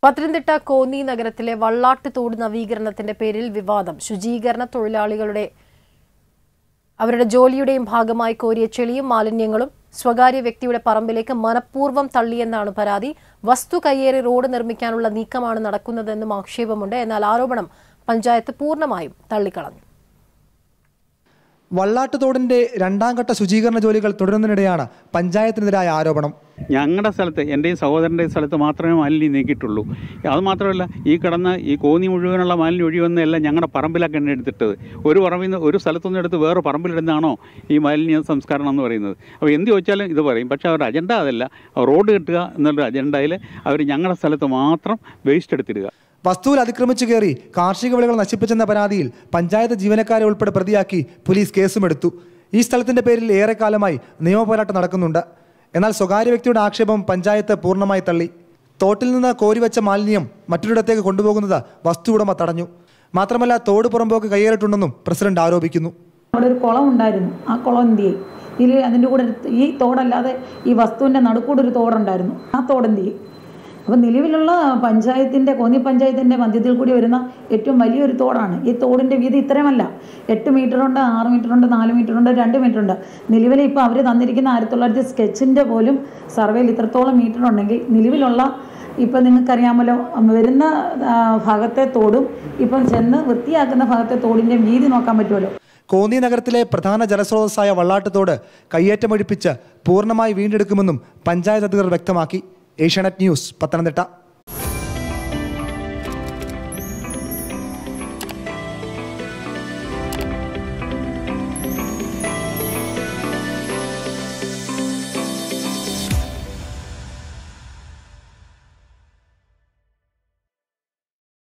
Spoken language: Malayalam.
പത്തനംതിട്ട കോന്നി നഗരത്തിലെ വള്ളാട്ട് തോട് നവീകരണത്തിന്റെ പേരിൽ വിവാദം ശുചീകരണ തൊഴിലാളികളുടെ അവരുടെ ജോലിയുടെയും ഭാഗമായി കോരിയ ചെളിയും മാലിന്യങ്ങളും സ്വകാര്യ വ്യക്തിയുടെ പറമ്പിലേക്ക് മനഃപൂർവ്വം തള്ളിയെന്നാണ് പരാതി വസ്തു കയ്യേറി റോഡ് നിർമ്മിക്കാനുള്ള നീക്കമാണ് നടക്കുന്നതെന്നും ആക്ഷേപമുണ്ട് എന്നാൽ ആരോപണം പഞ്ചായത്ത് പൂർണ്ണമായും തള്ളിക്കളഞ്ഞു വള്ളാട്ടുതോടിന്റെ രണ്ടാം ഘട്ട ശുചീകരണ ജോലികൾ തുടരുന്നതിനിടെയാണ് പഞ്ചായത്തിനെതിരായ ആരോപണം ഞങ്ങളുടെ സ്ഥലത്ത് എൻ്റെയും സഹോദരൻ്റെയും സ്ഥലത്ത് മാത്രമേ മാലിന്യം നീക്കിയിട്ടുള്ളൂ അത് മാത്രമല്ല ഈ കിടന്ന ഈ കോന്നി മുഴുവനുള്ള മാലിന്യം ഒഴിവെന്നല്ല ഞങ്ങളുടെ പറമ്പിലൊക്കെ എണ്ണ എടുത്തിട്ടത് ഒരു പറമ്പിൽ നിന്ന് ഒരു സ്ഥലത്തുനിന്ന് എടുത്ത് വേറെ പറമ്പിലിടുന്നതാണോ ഈ മാലിന്യ സംസ്കരണം എന്ന് പറയുന്നത് അപ്പോൾ എന്ത് ചോദിച്ചാലും ഇത് പറയും പക്ഷേ അവരുടെ അജണ്ട അതല്ല റോഡ് കെട്ടുക എന്നുള്ള അജണ്ടയിൽ അവർ ഞങ്ങളുടെ സ്ഥലത്ത് മാത്രം വേസ്റ്റ് എടുത്തിടുക വസ്തുവിൽ അതിക്രമിച്ചു കയറി കാർഷിക വിളകൾ നശിപ്പിച്ചെന്ന പരാതിയിൽ പഞ്ചായത്ത് ജീവനക്കാരെ ഉൾപ്പെടെ പ്രതിയാക്കി പോലീസ് കേസുമെടുത്തു ഈ സ്ഥലത്തിന്റെ പേരിൽ ഏറെക്കാലമായി നിയമപോരാട്ടം നടക്കുന്നുണ്ട് എന്നാൽ സ്വകാര്യ വ്യക്തിയുടെ ആക്ഷേപം പഞ്ചായത്ത് പൂർണ്ണമായി തള്ളി തോട്ടിൽ നിന്ന് കോരിവെച്ച മാലിന്യം മറ്റൊരിടത്തേക്ക് കൊണ്ടുപോകുന്നത് വസ്തു ഉടമ തടഞ്ഞു മാത്രമല്ല തോട് പുറമ്പോക്ക് കയ്യേറിയിട്ടുണ്ടെന്നും പ്രസിഡന്റ് ആരോപിക്കുന്നു അവിടെ ഒരു കുളം ഉണ്ടായിരുന്നു ആ കുളം എന്ത് ചെയ്യും ഇതിൽ അതിൻ്റെ കൂടെ ഒരു- ഈ തോടല്ലാതെ ഈ വസ്തുവിൻ്റെ നടുക്കൂടെ ഒരു തോടുണ്ടായിരുന്നു ആ തോട് എന്ത് ചെയ്യും അപ്പം നിലവിലുള്ള പഞ്ചായത്തിൻ്റെ കോന്നി പഞ്ചായത്തിൻ്റെ മധ്യത്തിൽ കൂടി വരുന്ന ഏറ്റവും വലിയൊരു തോടാണ് ഈ തോടിൻ്റെ വീതി ഇത്രയുമല്ല എട്ട് മീറ്ററുണ്ട് ആറ് മീറ്ററുണ്ട് നാല് മീറ്ററുണ്ട് രണ്ട് മീറ്ററുണ്ട് നിലവിൽ ഇപ്പോൾ അവർ തന്നിരിക്കുന്ന ആയിരത്തി തൊള്ളായിരത്തി സ്കെച്ചിൻ്റെ പോലും സർവേയിൽ ഇത്രത്തോളം മീറ്റർ ഉണ്ടെങ്കിൽ നിലവിലുള്ള ഇപ്പം നിങ്ങൾക്കറിയാമല്ലോ വരുന്ന ആ, ഭാഗത്തെ തോടും ഇപ്പം ചെന്ന് വൃത്തിയാക്കുന്ന ഭാഗത്തെ തോടിൻ്റെ വീതി നോക്കാൻ പറ്റുമല്ലോ കോന്നി നഗരത്തിലെ പ്രധാന ജലസ്രോതസ്സായ വള്ളാട്ടുതോട് കയ്യേറ്റമൊഴിപ്പിച്ച് പൂർണ്ണമായി വീണ്ടെടുക്കുമെന്നും പഞ്ചായത്ത് അധികൃതർ വ്യക്തമാക്കി ഏഷ്യാനെറ്റ് ന്യൂസ് പത്തനംതിട്ട